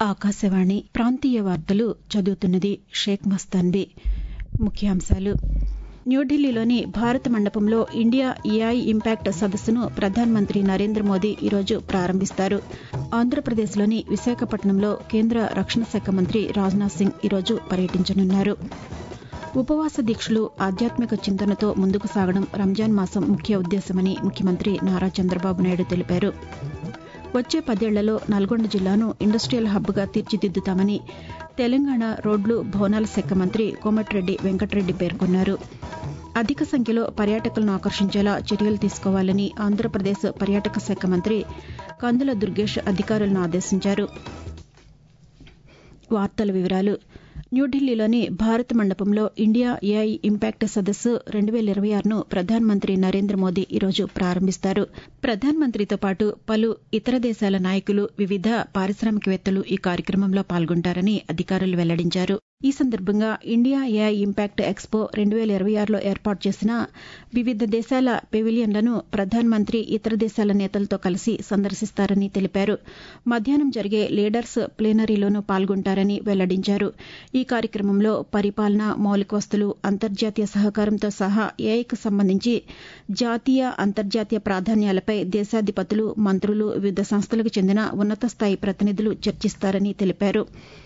ఆకాశవాణి ప్రాంతీయ వార్తలు చదువుతున్నది షేక్ మస్తాన్బీ ముఖ్యాంశాలు న్యూఢిల్లీలోని భారత్ మండపంలో ఇండియా ఏఐ ఇంపాక్ట్ సదస్సును ప్రధానమంత్రి నరేంద్ర మోదీ ఈరోజు ప్రారంభిస్తారు ఆంధ్రప్రదేశ్లోని విశాఖపట్నంలో కేంద్ర రక్షణ శాఖ మంత్రి రాజ్నాథ్ సింగ్ ఈరోజు పర్యటించనున్నారు ఉపవాస దీక్షలు ఆధ్యాత్మిక చింతనతో ముందుకు సాగడం రంజాన్ మాసం ముఖ్య ఉద్దేశమని ముఖ్యమంత్రి నారా చంద్రబాబు నాయుడు తెలిపారు వచ్చే పదేళ్లలో నల్గొండ జిల్లాను ఇండస్టియల్ హబ్గా తీర్చిదిద్దుతామని తెలంగాణ రోడ్లు భవనాల శాఖ మంత్రి కోమటిరెడ్డి వెంకటరెడ్డి పేర్కొన్నారు అధిక సంఖ్యలో పర్యాటకులను ఆకర్షించేలా చర్యలు తీసుకోవాలని ఆంధ్రప్రదేశ్ పర్యాటక శాఖ మంత్రి కందుల దుర్గేష్ అధికారులను ఆదేశించారు వార్తల వివరాలు న్యూఢిల్లీలోని భారత్ మండపంలో ఇండియా ఏఐ ఇంపాక్ట్ సదస్సు రెండు వేల ఇరవై ఆరును ప్రధానమంత్రి నరేంద్ర మోదీ ఈరోజు ప్రారంభిస్తారు ప్రధానమంత్రితో పాటు పలు ఇతర దేశాల నాయకులు వివిధ పారిశ్రామికవేత్తలు ఈ కార్యక్రమంలో పాల్గొంటారని అధికారులు వెల్లడించారు ఈ సందర్భంగా ఇండియా ఏఐ ఇంపాక్ట్ ఎక్స్పో రెండు వేల ఇరవై ఆరులో ఏర్పాటు చేసిన వివిధ దేశాల పెవిలియన్లను ప్రధానమంత్రి ఇతర దేశాల నేతలతో కలిసి సందర్శిస్తారని తెలిపారు మధ్యాహ్నం జరిగే లీడర్స్ ప్లేనరీలోనూ పాల్గొంటారని వెల్లడించారు ఈ కార్యక్రమంలో పరిపాలన మౌలిక వస్తులు అంతర్జాతీయ సహకారంతో సహా ఏఐకి సంబంధించి జాతీయ అంతర్జాతీయ ప్రాధాన్యాలపై దేశాధిపతులు మంత్రులు వివిధ సంస్థలకు చెందిన ఉన్నత స్థాయి ప్రతినిధులు చర్చిస్తారని తెలిపారు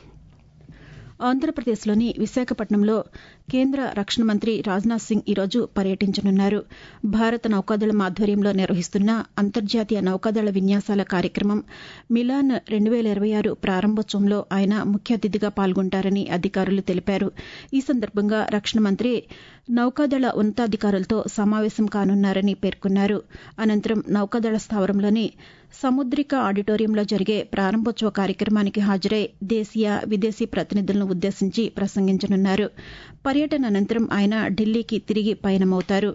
ఆంధ్రప్రదేశ్లోని విశాఖపట్నంలో కేంద్ర రక్షణ మంత్రి రాజ్నాథ్ సింగ్ ఈరోజు పర్యటించనున్నారు భారత నౌకాదళం ఆధ్వర్యంలో నిర్వహిస్తున్న అంతర్జాతీయ నౌకాదళ విన్యాసాల కార్యక్రమం మిలాన్ రెండు వేల ఇరవై ఆరు ప్రారంభోత్సవంలో ఆయన ముఖ్య అతిథిగా పాల్గొంటారని అధికారులు తెలిపారు ఈ సందర్భంగా రక్షణ మంత్రి నౌకాదళ ఉన్నతాధికారులతో సమావేశం కానున్నారని పేర్కొన్నారు అనంతరం నౌకాదళ స్థావరంలోని సముద్రిక ఆడిటోరియంలో జరిగే ప్రారంభోత్సవ కార్యక్రమానికి హాజరై దేశీయ విదేశీ ప్రతినిధులను ఉద్దేశించి ప్రసంగించనున్నారు పర్యటన అనంతరం ఆయన ఢిల్లీకి తిరిగి పయనమవుతారు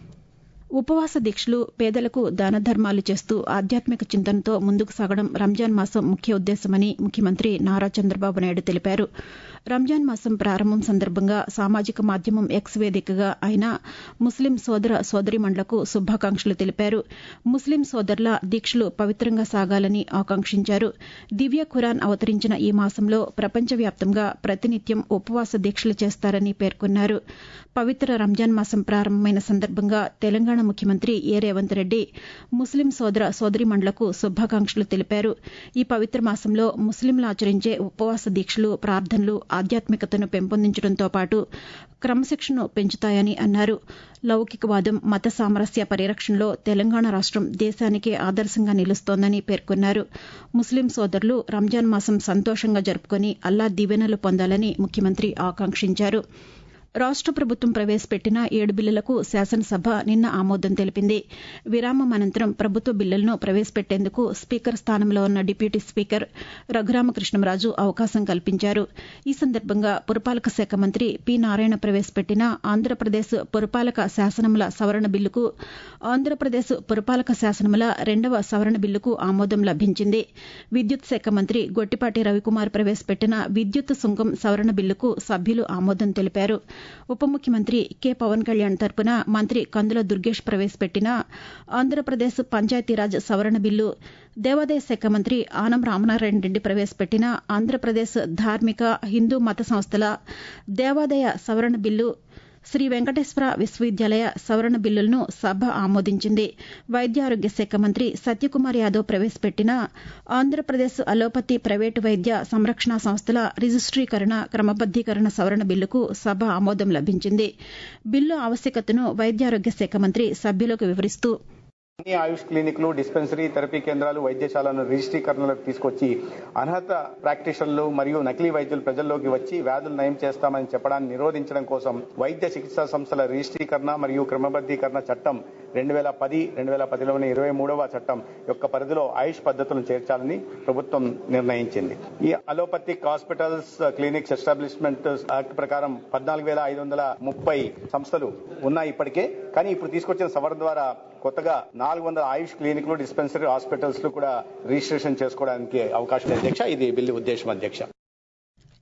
ఉపవాస దీక్షలు పేదలకు దాన ధర్మాలు చేస్తూ ఆధ్యాత్మిక చింతనతో ముందుకు సాగడం రంజాన్ మాసం ముఖ్య ఉద్దేశమని ముఖ్యమంత్రి నారా చంద్రబాబు నాయుడు తెలిపారు రంజాన్ మాసం ప్రారంభం సందర్భంగా సామాజిక మాధ్యమం ఎక్స్ వేదికగా ఆయన ముస్లిం సోదర సోదరీమణులకు శుభాకాంక్షలు తెలిపారు ముస్లిం సోదరుల దీక్షలు పవిత్రంగా సాగాలని ఆకాంక్షించారు దివ్య ఖురాన్ అవతరించిన ఈ మాసంలో ప్రపంచవ్యాప్తంగా ప్రతినిత్యం ఉపవాస దీక్షలు చేస్తారని పేర్కొన్నారు పవిత్ర రంజాన్ మాసం ప్రారంభమైన సందర్భంగా తెలంగాణ ముఖ్యమంత్రి ఏ రేవంత్ రెడ్డి ముస్లిం సోదర సోదరీమణులకు శుభాకాంక్షలు తెలిపారు ఈ పవిత్ర మాసంలో ముస్లింలు ఆచరించే ఉపవాస దీక్షలు ప్రార్థనలు ఆధ్యాత్మికతను పెంపొందించడంతో పాటు క్రమశిక్షణను పెంచుతాయని అన్నారు లౌకికవాదం మత సామరస్య పరిరక్షణలో తెలంగాణ రాష్టం దేశానికే ఆదర్శంగా నిలుస్తోందని పేర్కొన్నారు ముస్లిం సోదరులు రంజాన్ మాసం సంతోషంగా జరుపుకొని అల్లా దీవెనలు పొందాలని ముఖ్యమంత్రి ఆకాంక్షించారు రాష్ట ప్రభుత్వం ప్రవేశపెట్టిన ఏడు బిల్లులకు శాసనసభ నిన్న ఆమోదం తెలిపింది విరామం అనంతరం ప్రభుత్వ బిల్లులను ప్రవేశపెట్టేందుకు స్పీకర్ స్థానంలో ఉన్న డిప్యూటీ స్పీకర్ రఘురామకృష్ణంరాజు అవకాశం కల్పించారు ఈ సందర్భంగా పురపాలక శాఖ మంత్రి పి నారాయణ ప్రవేశపెట్టిన ఆంధ్రప్రదేశ్ పురపాలక శాసనముల సవరణ బిల్లుకు ఆంధ్రప్రదేశ్ పురపాలక శాసనముల రెండవ సవరణ బిల్లుకు ఆమోదం లభించింది విద్యుత్ శాఖ మంత్రి గొట్టిపాటి రవికుమార్ ప్రవేశపెట్టిన విద్యుత్ సుంకం సవరణ బిల్లుకు సభ్యులు ఆమోదం తెలిపారు ఉప ముఖ్యమంత్రి కె పవన్ కళ్యాణ్ తరపున మంత్రి కందుల దుర్గేష్ ప్రవేశపెట్టిన ఆంధ్రప్రదేశ్ పంచాయతీరాజ్ సవరణ బిల్లు దేవాదాయ శాఖ మంత్రి ఆనం రామనారాయణ రెడ్డి ప్రవేశపెట్టిన ఆంధ్రప్రదేశ్ ధార్మిక హిందూ మత సంస్థల దేవాదాయ సవరణ బిల్లు శ్రీ వెంకటేశ్వర విశ్వవిద్యాలయ సవరణ బిల్లులను సభ ఆమోదించింది వైద్య ఆరోగ్య శాఖ మంత్రి సత్యకుమార్ యాదవ్ ప్రవేశపెట్టిన ఆంధ్రప్రదేశ్ అలోపతి ప్రైవేటు వైద్య సంరక్షణ సంస్థల రిజిస్ట్రీకరణ క్రమబద్దీకరణ సవరణ బిల్లుకు సభ ఆమోదం లభించింది బిల్లు ఆవశ్యకతను వైద్యారోగ్య శాఖ మంత్రి సభ్యులకు వివరిస్తూ అన్ని ఆయుష్ క్లినిక్లు డిస్పెన్సరీ థెరపీ కేంద్రాలు వైద్యశాలను రిజిస్ట్రీకరణలోకి తీసుకొచ్చి అనర్హత ప్రాక్టీషనర్లు మరియు నకిలీ వైద్యులు ప్రజల్లోకి వచ్చి వ్యాధులు నయం చేస్తామని చెప్పడాన్ని నిరోధించడం కోసం వైద్య చికిత్సా సంస్థల రిజిస్ట్రీకరణ మరియు క్రమబద్దీకరణ చట్టం రెండు వేల పది రెండు వేల పదిలోని ఇరవై మూడవ చట్టం యొక్క పరిధిలో ఆయుష్ పద్ధతులను చేర్చాలని ప్రభుత్వం నిర్ణయించింది ఈ allopathic hospitals clinics establishment act ప్రకారం పద్నాలుగు వేల ఐదు వందల ముప్పై సంస్థలు ఉన్నాయి ఇప్పటికే కానీ ఇప్పుడు తీసుకొచ్చిన సవరణ ద్వారా కొత్తగా నాలుగు వందల ఆయుష్ క్లినిక్లు డిస్పెన్సరీ హాస్పిటల్స్ లో కూడా రిజిస్ట్రేషన్ చేసుకోవడానికి అవకాశం ఉంది అధ్యక్ష ఇది బిల్లు ఉద్దేశం అధ్యక్ష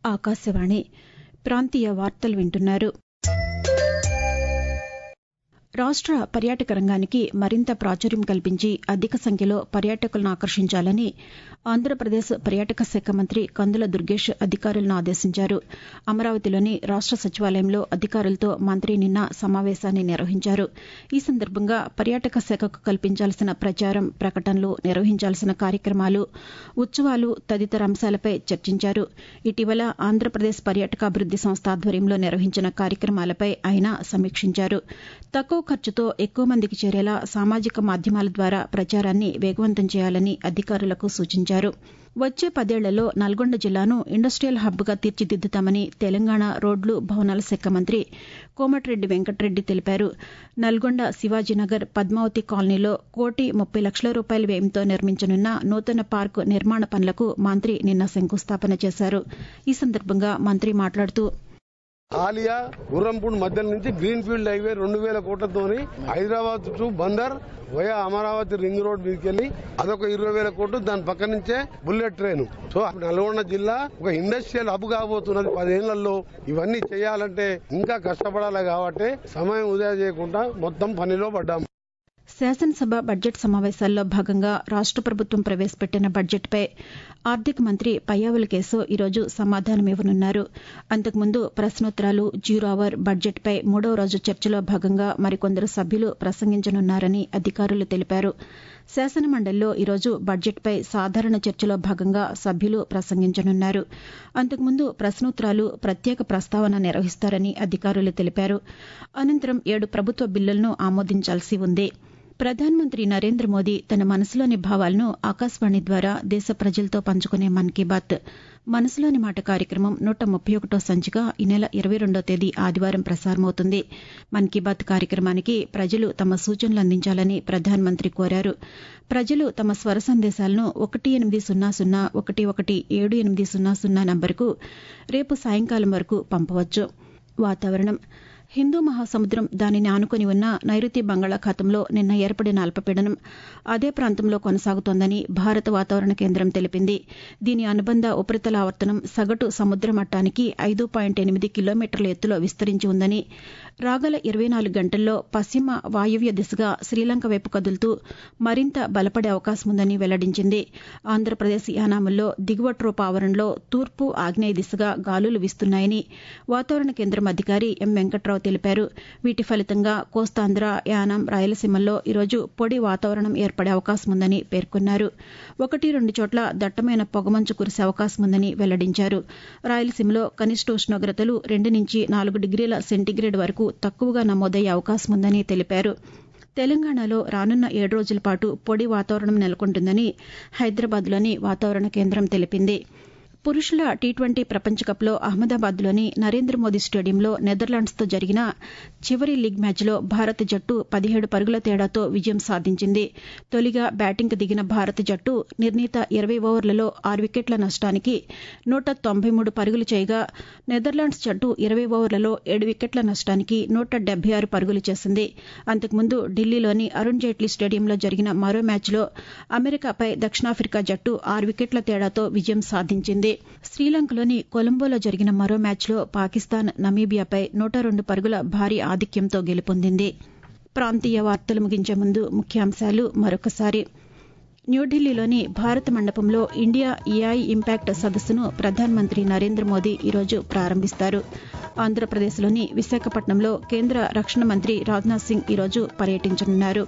ఆకాశవాణి ప్రాంతీయ వార్తలు వింటున్నారు రాష్ట్ర పర్యాటక రంగానికి మరింత ప్రాచుర్యం కల్పించి అధిక సంఖ్యలో పర్యాటకులను ఆకర్షించాలని ఆంధ్రప్రదేశ్ పర్యాటక శాఖ మంత్రి కందుల దుర్గేష్ అధికారులను ఆదేశించారు అమరావతిలోని రాష్ట్ర సచివాలయంలో అధికారులతో మంత్రి నిన్న సమావేశాన్ని నిర్వహించారు ఈ సందర్భంగా పర్యాటక శాఖకు కల్పించాల్సిన ప్రచారం ప్రకటనలు నిర్వహించాల్సిన కార్యక్రమాలు ఉత్సవాలు తదితర అంశాలపై చర్చించారు ఇటీవల ఆంధ్రప్రదేశ్ పర్యాటకాభివృద్ది సంస్థ ఆధ్వర్యంలో నిర్వహించిన కార్యక్రమాలపై ఆయన సమీక్షించారు తక్కువ ఖర్చుతో ఎక్కువ మందికి చేరేలా సామాజిక మాధ్యమాల ద్వారా ప్రచారాన్ని వేగవంతం చేయాలని అధికారులకు సూచించారు వచ్చే పదేళ్లలో నల్గొండ జిల్లాను ఇండస్ట్రియల్ హబ్గా తీర్చిదిద్దుతామని తెలంగాణ రోడ్లు భవనాల శాఖ మంత్రి కోమటిరెడ్డి వెంకటరెడ్డి తెలిపారు నల్గొండ శివాజీనగర్ పద్మావతి కాలనీలో కోటి ముప్పై లక్షల రూపాయల వ్యయంతో నిర్మించనున్న నూతన పార్కు నిర్మాణ పనులకు మంత్రి నిన్న శంకుస్థాపన చేశారు ఈ సందర్భంగా మంత్రి మాట్లాడుతూ ఆలియా గుర్రంపూడ్ మధ్య నుంచి గ్రీన్ ఫీల్డ్ హైవే రెండు వేల కోట్లతోని Hyderabad to Bandar via Amaravati ring road మీదకెళ్లి అదొక ఇరవై వేల కోట్లు దాని పక్క నుంచే బుల్లెట్ ట్రైన్ సో నల్గొండ జిల్లా ఒక ఇండస్ట్రియల్ హబ్ కాబోతున్నది పదేళ్లలో ఇవన్నీ చేయాలంటే ఇంకా కష్టపడాలి కాబట్టి సమయం ఉదయం చేయకుండా మొత్తం పనిలో పడ్డాం శాసనసభ బడ్జెట్ సమావేశాల్లో భాగంగా రాష్ట ప్రభుత్వం ప్రవేశపెట్టిన బడ్జెట్పై ఆర్థిక మంత్రి పయ్యావుల కేశవ్ ఈరోజు సమాధానమివ్వనున్నారు అంతకుముందు ప్రశ్నోత్తరాలు జీరో అవర్ బడ్జెట్పై మూడవ రోజు చర్చలో భాగంగా మరికొందరు సభ్యులు ప్రసంగించనున్నారని అధికారులు తెలిపారు శాసనమండలిలో ఈరోజు బడ్జెట్పై సాధారణ చర్చలో భాగంగా సభ్యులు ప్రసంగించనున్నారు అంతకుముందు ప్రశ్నోత్తరాలు ప్రత్యేక ప్రస్తావన నిర్వహిస్తారని అధికారులు తెలిపారు అనంతరం ఏడు ప్రభుత్వ బిల్లులను ఆమోదించాల్సి ఉంది ప్రధానమంత్రి నరేంద్ర మోదీ తన మనసులోని భావాలను ఆకాశవాణి ద్వారా దేశ ప్రజలతో పంచుకునే మన్ కీ బాత్ మనసులోని మాట కార్యక్రమం నూట ముప్పై ఒకటో సంచిక ఈ నెల ఇరవై రెండో తేదీ ఆదివారం ప్రసారమవుతుంది మన్ కీ బాత్ కార్యక్రమానికి ప్రజలు తమ సూచనలు అందించాలని ప్రధానమంత్రి కోరారు ప్రజలు తమ స్వర సందేశాలను ఒకటి ఎనిమిది సున్నా సున్నా ఒకటి ఒకటి ఏడు ఎనిమిది సున్నా సున్నా నంబరుకు రేపు సాయంకాలం వరకు పంపవచ్చు వాతావరణం హిందూ మహాసముద్రం దానిని ఆనుకుని ఉన్న నైరుతి బంగాళాఖాతంలో నిన్న ఏర్పడిన అల్పపీడనం అదే ప్రాంతంలో కొనసాగుతోందని భారత వాతావరణ కేంద్రం తెలిపింది దీని అనుబంధ ఉపరితల ఆవర్తనం సగటు సముద్ర మట్టానికి ఐదు పాయింట్ ఎనిమిది కిలోమీటర్ల ఎత్తులో విస్తరించి ఉందని రాగల ఇరవై నాలుగు గంటల్లో పశ్చిమ వాయువ్య దిశగా శ్రీలంక వైపు కదులుతూ మరింత బలపడే అవకాశం ఉందని వెల్లడించింది ఆంధ్రప్రదేశ్ యానాముల్లో దిగువ ట్రోప్ ఆవరణలో తూర్పు ఆగ్నేయ దిశగా గాలులు వీస్తున్నాయని వాతావరణ కేంద్రం అధికారి ఎం వెంకట్రావు తెలిపారు వీటి ఫలితంగా కోస్తాంధ్ర యానాం రాయలసీమల్లో ఈరోజు పొడి వాతావరణం ఏర్పడే అవకాశం ఉందని పేర్కొన్నారు ఒకటి రెండు చోట్ల దట్టమైన పొగమంచు కురిసే అవకాశం ఉందని వెల్లడించారు రాయలసీమలో కనిష్ట ఉష్ణోగ్రతలు రెండు నుంచి నాలుగు డిగ్రీల సెంటీగ్రేడ్ వరకు తక్కువగా నమోదయ్యే అవకాశం ఉందని తెలిపారు తెలంగాణలో రానున్న ఏడు రోజుల పాటు పొడి వాతావరణం నెలకొంటుందని హైదరాబాద్లోని వాతావరణ కేంద్రం తెలిపింది పురుషుల టీ ట్వంటీ ప్రపంచకప్లో అహ్మదాబాద్లోని నరేంద్ర మోదీ స్టేడియంలో నెదర్లాండ్స్తో జరిగిన చివరి లీగ్ మ్యాచ్లో భారత జట్టు పదిహేడు పరుగుల తేడాతో విజయం సాధించింది తొలిగా బ్యాటింగ్కు దిగిన భారత జట్టు నిర్ణీత ఇరవై ఓవర్లలో ఆరు వికెట్ల నష్టానికి నూట తొంభై మూడు పరుగులు చేయగా నెదర్లాండ్స్ జట్టు ఇరవై ఓవర్లలో ఏడు వికెట్ల నష్టానికి నూట డెబ్బై ఆరు పరుగులు చేసింది అంతకుముందు ఢిల్లీలోని అరుణ్ జైట్లీ స్టేడియంలో జరిగిన మరో మ్యాచ్లో అమెరికాపై దక్షిణాఫ్రికా జట్టు ఆరు వికెట్ల తేడాతో విజయం సాధించింది శ్రీలంకలోని కొలంబోలో జరిగిన మరో మ్యాచ్లో పాకిస్తాన్ నమీబియాపై నూట రెండు పరుగుల భారీ ఆధిక్యంతో గెలుపొందింది ప్రాంతీయ వార్తలు ముగించే ముందు ముఖ్యాంశాలు మరొకసారి న్యూఢిల్లీలోని భారత మండపంలో ఇండియా ఈఐ ఇంపాక్ట్ సదస్సును ప్రధానమంత్రి నరేంద్ర మోదీ ఈరోజు ప్రారంభిస్తారు ఆంధ్రప్రదేశ్లోని విశాఖపట్నంలో కేంద్ర రక్షణ మంత్రి రాజ్నాథ్ సింగ్ ఈరోజు పర్యటించనున్నారు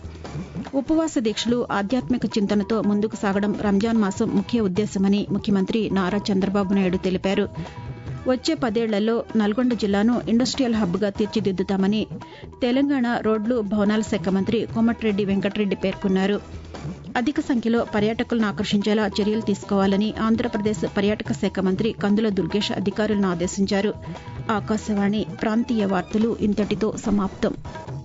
ఉపవాస దీక్షలు ఆధ్యాత్మిక చింతనతో ముందుకు సాగడం రంజాన్ మాసం ముఖ్య ఉద్దేశమని ముఖ్యమంత్రి నారా చంద్రబాబు నాయుడు తెలిపారు వచ్చే పదేళ్లలో నల్గొండ జిల్లాను ఇండస్ట్రియల్ హబ్గా తీర్చిదిద్దుతామని తెలంగాణ రోడ్లు భవనాల శాఖ మంత్రి కోమటిరెడ్డి వెంకటరెడ్డి పేర్కొన్నారు అధిక సంఖ్యలో పర్యాటకులను ఆకర్షించేలా చర్యలు తీసుకోవాలని ఆంధ్రప్రదేశ్ పర్యాటక శాఖ మంత్రి కందుల దుర్గేష్ అధికారులను ఆదేశించారు ఆకాశవాణి ప్రాంతీయ వార్తలు ఇంతటితో సమాప్తం